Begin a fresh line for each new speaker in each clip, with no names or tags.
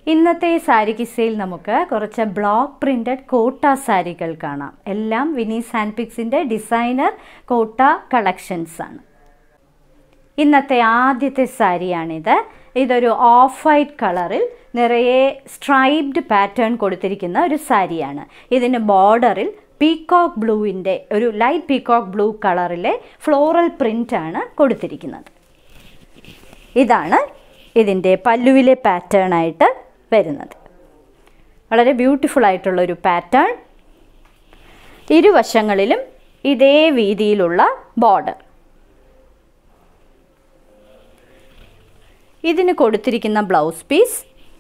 ഇന്നത്തെ സാരി കിസയിൽ നമുക്ക് കുറച്ച് ബ്ലോക്ക് പ്രിന്റഡ് കോട്ട സാരികൾ കാണാം എല്ലാം വിനീസ് ഹാൻഡ് പിക്സിൻ്റെ ഡിസൈനർ കോട്ട കളക്ഷൻസ് ആണ് ഇന്നത്തെ ആദ്യത്തെ സാരിയാണിത് ഇതൊരു ഓഫ് വൈറ്റ് കളറിൽ നിറയെ സ്ട്രൈപ്ഡ് പാറ്റേൺ കൊടുത്തിരിക്കുന്ന ഒരു സാരിയാണ് ഇതിന് ബോർഡറിൽ പീകോക്ക് ബ്ലൂവിൻ്റെ ഒരു ലൈറ്റ് പീകോക്ക് ബ്ലൂ കളറിലെ ഫ്ലോറൽ പ്രിൻ്റ് ആണ് കൊടുത്തിരിക്കുന്നത് ഇതാണ് ഇതിൻ്റെ പല്ലുവിലെ പാറ്റേൺ ആയിട്ട് വരുന്നത് വളരെ ബ്യൂട്ടിഫുൾ ആയിട്ടുള്ള ഒരു പാറ്റേൺ ഇരുവശങ്ങളിലും ഇതേ വീതിയിലുള്ള ബോർഡർ ഇതിന് കൊടുത്തിരിക്കുന്ന ബ്ലൗസ് പീസ്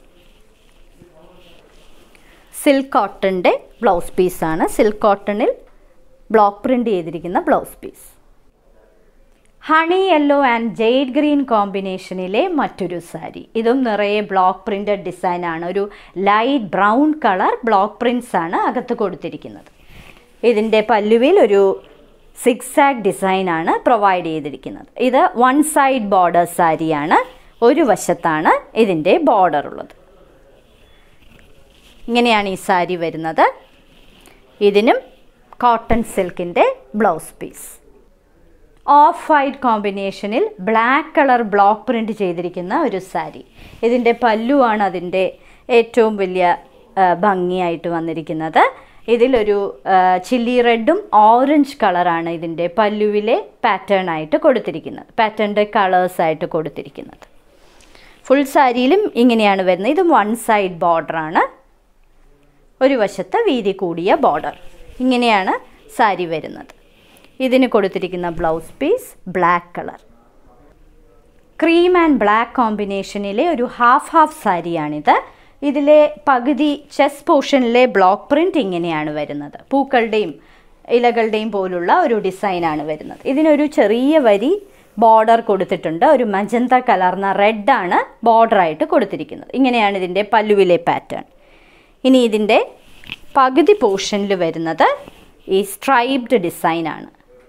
സിൽക്ക് കോട്ടൻ്റെ ബ്ലൗസ് പീസാണ് സിൽക്ക് കോട്ടണിൽ ബ്ലോക്ക് പ്രിൻ്റ് ചെയ്തിരിക്കുന്ന blouse piece honey yellow and jade green കോമ്പിനേഷനിലെ മറ്റൊരു സാരി ഇതും നിറയെ ബ്ലോക്ക് പ്രിൻ്റഡ് ഡിസൈനാണ് ഒരു light brown colour block prints ആണ് അകത്ത് കൊടുത്തിരിക്കുന്നത് ഇതിൻ്റെ പല്ലുവിൽ ഒരു സിക്സ് ആഗ് ഡിസൈനാണ് പ്രൊവൈഡ് ചെയ്തിരിക്കുന്നത് ഇത് വൺ സൈഡ് ബോർഡർ സാരിയാണ് ഒരു വശത്താണ് ഇതിൻ്റെ ബോർഡർ ഉള്ളത് ഇങ്ങനെയാണ് ഈ സാരി വരുന്നത് ഇതിനും കോട്ടൺ സിൽക്കിൻ്റെ ബ്ലൗസ് പീസ് ഓഫ് വൈറ്റ് കോമ്പിനേഷനിൽ ബ്ലാക്ക് കളർ ബ്ലോക്ക് പ്രിൻ്റ് ചെയ്തിരിക്കുന്ന ഒരു സാരി ഇതിൻ്റെ പല്ലുവാണ് അതിൻ്റെ ഏറ്റവും വലിയ ഭംഗിയായിട്ട് വന്നിരിക്കുന്നത് ഇതിലൊരു ചില്ലി റെഡും ഓറഞ്ച് കളറാണ് ഇതിൻ്റെ പല്ലുവിലെ പാറ്റേൺ ആയിട്ട് കൊടുത്തിരിക്കുന്നത് പാറ്റേണിൻ്റെ കളേഴ്സായിട്ട് കൊടുത്തിരിക്കുന്നത് ഫുൾ സാരിയിലും ഇങ്ങനെയാണ് വരുന്നത് ഇതും വൺ സൈഡ് ബോർഡറാണ് ഒരു വശത്ത് വീതി കൂടിയ ബോർഡർ ഇങ്ങനെയാണ് സാരി വരുന്നത് ഇതിന് കൊടുത്തിരിക്കുന്ന blouse piece black colour cream and black കോമ്പിനേഷനിലെ ഒരു ഹാഫ് ഹാഫ് സാരിയാണിത് ഇതിലെ പകുതി ചെസ് പോർഷനിലെ ബ്ലോക്ക് പ്രിൻ്റ് ഇങ്ങനെയാണ് വരുന്നത് പൂക്കളുടെയും ഇലകളുടെയും പോലുള്ള ഒരു ഡിസൈനാണ് വരുന്നത് ഇതിനൊരു ചെറിയ വരി ബോർഡർ കൊടുത്തിട്ടുണ്ട് ഒരു മജന്ത കലർന്ന റെഡാണ് ബോർഡറായിട്ട് കൊടുത്തിരിക്കുന്നത് ഇങ്ങനെയാണ് ഇതിൻ്റെ പല്ലുവിലെ പാറ്റേൺ ഇനി ഇതിൻ്റെ പകുതി പോർഷനിൽ വരുന്നത് ഈ സ്ട്രൈപ്ഡ് ഡിസൈനാണ്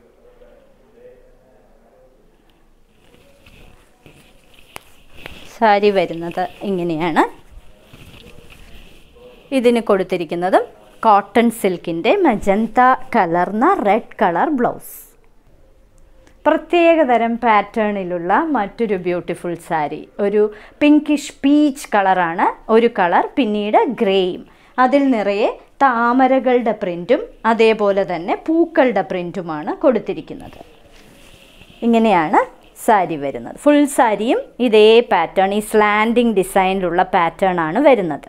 സാരി വരുന്നത് ഇങ്ങനെയാണ് ഇതിന് കൊടുത്തിരിക്കുന്നതും കോട്ടൺ സിൽക്കിൻ്റെ മജന്ത കലർന്ന റെഡ് കളർ ബ്ലൗസ് പ്രത്യേകതരം പാറ്റേണിലുള്ള മറ്റൊരു ബ്യൂട്ടിഫുൾ സാരി ഒരു പിങ്കിഷ് പീച്ച് കളറാണ് ഒരു കളർ പിന്നീട് ഗ്രേയും അതിൽ നിറയെ താമരകളുടെ പ്രിൻറ്റും അതേപോലെ തന്നെ പൂക്കളുടെ പ്രിൻറ്റുമാണ് കൊടുത്തിരിക്കുന്നത് ഇങ്ങനെയാണ് സാരി വരുന്നത് ഫുൾ സാരിയും ഇതേ പാറ്റേൺ ഈ സ്ലാൻഡിങ് ഡിസൈനിലുള്ള പാറ്റേൺ ആണ് വരുന്നത്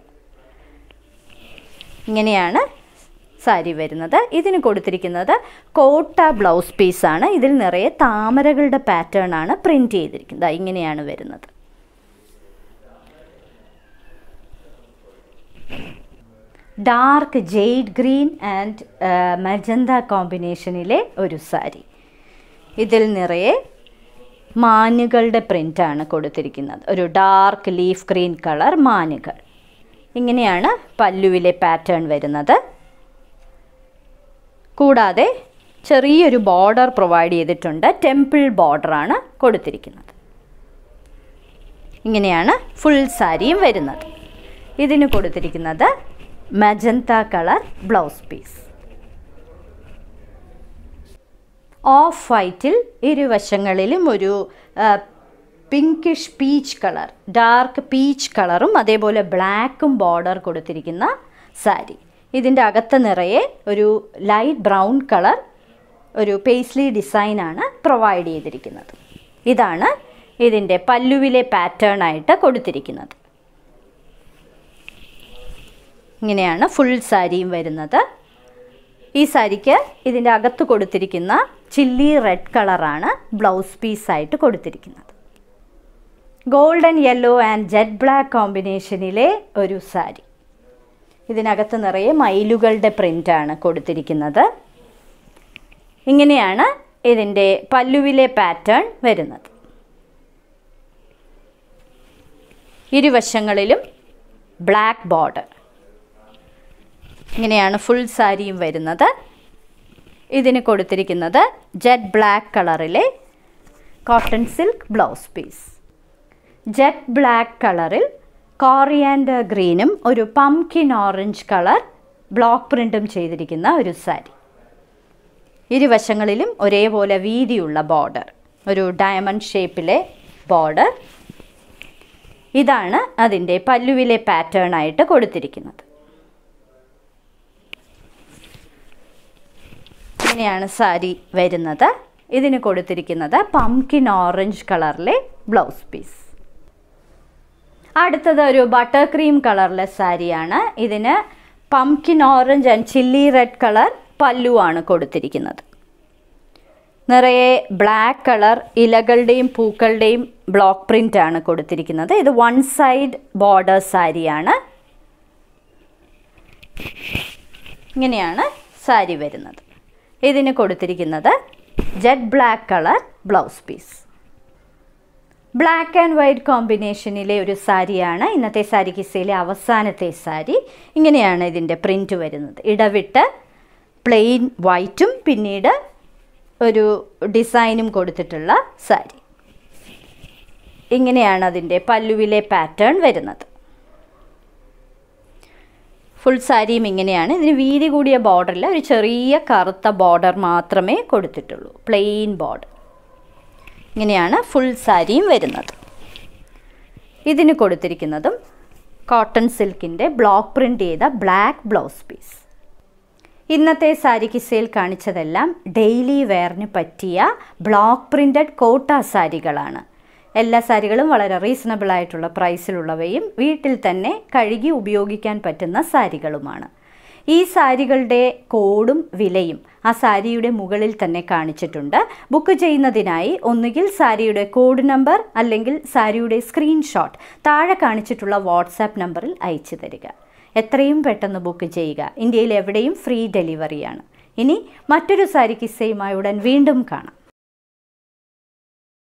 ഇങ്ങനെയാണ് സാരി വരുന്നത് ഇതിന് കൊടുത്തിരിക്കുന്നത് കോട്ട ബ്ലൗസ് പീസാണ് ഇതിൽ നിറയെ താമരകളുടെ പാറ്റേൺ ആണ് പ്രിൻ്റ് ചെയ്തിരിക്കുന്നത് ഇങ്ങനെയാണ് വരുന്നത് dark jade green and magenta കോമ്പിനേഷനിലെ ഒരു സാരി ഇതിൽ നിറയെ മാനുകളുടെ പ്രിൻ്റാണ് കൊടുത്തിരിക്കുന്നത് ഒരു ഡാർക്ക് ലീഫ് ഗ്രീൻ കളർ മാനുകൾ ഇങ്ങനെയാണ് പല്ലുവിലെ പാറ്റേൺ വരുന്നത് കൂടാതെ ചെറിയൊരു ബോർഡർ പ്രൊവൈഡ് ചെയ്തിട്ടുണ്ട് ടെമ്പിൾ ബോർഡറാണ് കൊടുത്തിരിക്കുന്നത് ഇങ്ങനെയാണ് ഫുൾ സാരിയും വരുന്നത് ഇതിന് കൊടുത്തിരിക്കുന്നത് magenta colour blouse piece off വൈറ്റിൽ ഇരുവശങ്ങളിലും ഒരു pinkish peach colour dark peach കളറും അതേപോലെ ബ്ലാക്കും ബോർഡർ കൊടുത്തിരിക്കുന്ന സാരി ഇതിൻ്റെ അകത്ത് നിറയെ ഒരു ലൈറ്റ് ബ്രൗൺ കളർ ഒരു പേസ്ലി ഡിസൈനാണ് പ്രൊവൈഡ് ചെയ്തിരിക്കുന്നത് ഇതാണ് ഇതിൻ്റെ പല്ലുവിലെ പാറ്റേൺ ആയിട്ട് കൊടുത്തിരിക്കുന്നത് ഇങ്ങനെയാണ് ഫുൾ സാരിയും വരുന്നത് ഈ സാരിക്ക് ഇതിൻ്റെ അകത്ത് കൊടുത്തിരിക്കുന്ന ചില്ലി റെഡ് കളറാണ് ബ്ലൗസ് പീസായിട്ട് കൊടുത്തിരിക്കുന്നത് golden yellow and jet black കോമ്പിനേഷനിലെ ഒരു സാരി ഇതിനകത്ത് നിറയെ മയിലുകളുടെ പ്രിൻ്റാണ് കൊടുത്തിരിക്കുന്നത് ഇങ്ങനെയാണ് ഇതിൻ്റെ പല്ലുവിലെ പാറ്റേൺ വരുന്നത് ഇരുവശങ്ങളിലും ബ്ലാക്ക് ബോർഡർ ഇങ്ങനെയാണ് ഫുൾ സാരിയും വരുന്നത് ഇതിന് കൊടുത്തിരിക്കുന്നത് ജെറ്റ് ബ്ലാക്ക് കളറിലെ cotton silk blouse piece jet black കളറിൽ കോറിയാൻഡർ ഗ്രീനും ഒരു പംകിൻ ഓറഞ്ച് കളർ ബ്ലോക്ക് പ്രിൻറ്റും ചെയ്തിരിക്കുന്ന ഒരു സാരി ഇരുവശങ്ങളിലും ഒരേപോലെ വീതിയുള്ള ബോർഡർ ഒരു ഡയമണ്ട് ഷേപ്പിലെ ബോർഡർ ഇതാണ് അതിൻ്റെ പല്ലുവിലെ പാറ്റേൺ ആയിട്ട് കൊടുത്തിരിക്കുന്നത് ഇങ്ങനെയാണ് സാരി വരുന്നത് ഇതിന് കൊടുത്തിരിക്കുന്നത് പംകിൻ ഓറഞ്ച് കളറിലെ ബ്ലൗസ് പീസ് അടുത്തത് ഒരു ബട്ടർ ക്രീം കളറിലെ സാരിയാണ് ഇതിന് pumpkin orange and chilli red colour പല്ലുവാണ് കൊടുത്തിരിക്കുന്നത് നിറയെ ബ്ലാക്ക് കളർ ഇലകളുടെയും പൂക്കളുടെയും ബ്ലോക്ക് പ്രിൻ്റ് ആണ് കൊടുത്തിരിക്കുന്നത് ഇത് വൺ സൈഡ് ബോർഡർ സാരിയാണ് ഇങ്ങനെയാണ് സാരി വരുന്നത് ഇതിന് കൊടുത്തിരിക്കുന്നത് jet black colour blouse piece black and white കോമ്പിനേഷനിലെ ഒരു സാരിയാണ് ഇന്നത്തെ സാരി കിസയിലെ അവസാനത്തെ സാരി ഇങ്ങനെയാണ് ഇതിൻ്റെ പ്രിൻ്റ് വരുന്നത് ഇടവിട്ട് പ്ലെയിൻ വൈറ്റും പിന്നീട് ഒരു ഡിസൈനും കൊടുത്തിട്ടുള്ള സാരി ഇങ്ങനെയാണ് അതിൻ്റെ പല്ലുവിലെ പാറ്റേൺ വരുന്നത് ഫുൾ സാരിയും ഇങ്ങനെയാണ് ഇതിന് വീതി കൂടിയ ബോർഡറിൽ ഒരു ചെറിയ കറുത്ത ബോർഡർ മാത്രമേ കൊടുത്തിട്ടുള്ളൂ പ്ലെയിൻ ബോർഡർ ഇങ്ങനെയാണ് ഫുൾ സാരിയും വരുന്നത് ഇതിന് കൊടുത്തിരിക്കുന്നതും കോട്ടൺ സിൽക്കിൻ്റെ ബ്ലോക്ക് പ്രിൻ്റ് ചെയ്ത ബ്ലാക്ക് ബ്ലൗസ് പീസ് ഇന്നത്തെ സാരി കിസയിൽ കാണിച്ചതെല്ലാം ഡെയിലി വെയറിന് പറ്റിയ ബ്ലോക്ക് പ്രിൻറ്റഡ് കോട്ട സാരികളാണ് എല്ലാ സാരികളും വളരെ റീസണബിൾ ആയിട്ടുള്ള പ്രൈസിലുള്ളവയും വീട്ടിൽ തന്നെ കഴുകി ഉപയോഗിക്കാൻ പറ്റുന്ന സാരികളുമാണ് ഈ സാരികളുടെ കോഡും വിലയും ആ സാരിയുടെ മുകളിൽ തന്നെ കാണിച്ചിട്ടുണ്ട് ബുക്ക് ചെയ്യുന്നതിനായി ഒന്നുകിൽ സാരിയുടെ കോഡ് നമ്പർ അല്ലെങ്കിൽ സാരിയുടെ സ്ക്രീൻഷോട്ട് താഴെ കാണിച്ചിട്ടുള്ള വാട്സാപ്പ് നമ്പറിൽ അയച്ചു തരിക എത്രയും പെട്ടെന്ന് ബുക്ക് ചെയ്യുക ഇന്ത്യയിൽ എവിടെയും ഫ്രീ ഡെലിവറിയാണ് ഇനി മറ്റൊരു സാരി കിസ്സയുമായി ഉടൻ വീണ്ടും കാണാം